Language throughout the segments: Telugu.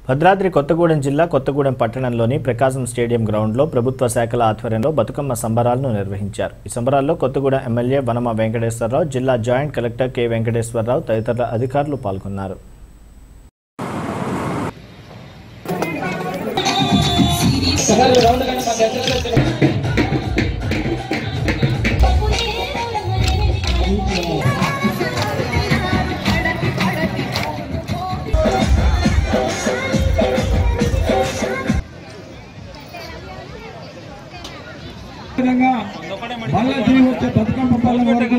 భద్రాద్రి కొత్తగూడెం జిల్లా కొత్తగూడెం పట్టణంలోని ప్రకాశం స్టేడియం గ్రౌండ్లో ప్రభుత్వ శాఖల ఆధ్వర్యంలో బతుకమ్మ సంబరాలను నిర్వహించారు ఈ సంబరాల్లో కొత్తగూడెం ఎమ్మెల్యే వనమ వెంకటేశ్వరరావు జిల్లా జాయింట్ కలెక్టర్ కె వెంకటేశ్వరరావు తదితరుల అధికారులు పాల్గొన్నారు విధంగా మళ్ళా తిరిగి వచ్చే బతుకమ్మ పల్లె వరకు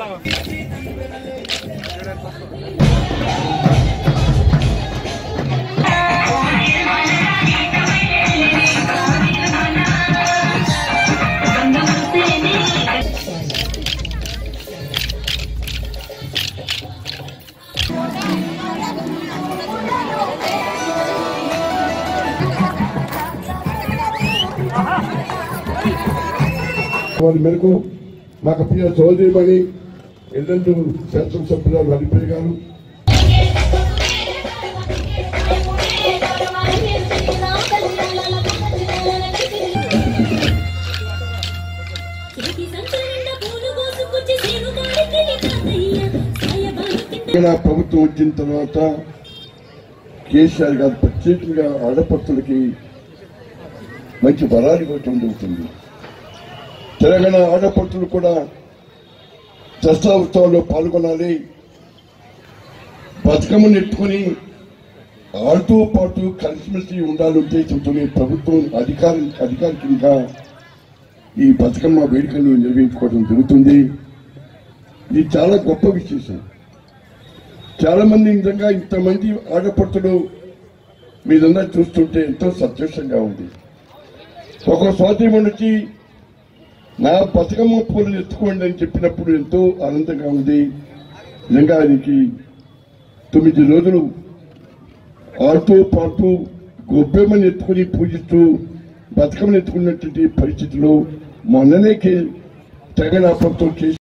వారి మేరకు మాకు ప్రియ చౌదరిమణి ఎల్లందు శాసనసభ్యురాలు హరిప్రియ గారు తెలంగాణ ప్రభుత్వం వచ్చిన తర్వాత కేసీఆర్ గారు ప్రత్యేకంగా ఆడపడుతులకి మంచి వరాలు ఇవ్వటం జరుగుతుంది తెలంగాణ ఆడపడుతులు కూడా దసరా ఉత్సవాల్లో పాల్గొనాలి బతుకమ్మ నెట్టుకుని ఆడుతూ పాటు కలిసిమెలిసి ఉండాలి ఉద్దేశంతో ప్రభుత్వం అధికారి అధికారికంగా ఈ బతుకమ్మ వేడుకలు నిర్వహించుకోవడం జరుగుతుంది ఇది చాలా గొప్ప విశేషం చాలా మంది నిజంగా ఇంతమంది ఆడపడుతులు మీరందరూ చూస్తుంటే ఎంతో సంతోషంగా ఉంది ఒక స్వాతంత్ర్యం నుంచి నా బతుకమ్మ పూలు ఎత్తుకోండి అని చెప్పినప్పుడు ఎంతో ఆనందంగా ఉంది నిజంగా ఆయనకి తొమ్మిది రోజులు ఆడుతూ పాడుతూ గొబ్బెమ్మని ఎత్తుకుని పూజిస్తూ బతుకమ్మని ఎత్తుకున్నటువంటి పరిస్థితిలో మొన్ననే కే- తెగన ప్రభుత్వం చేసి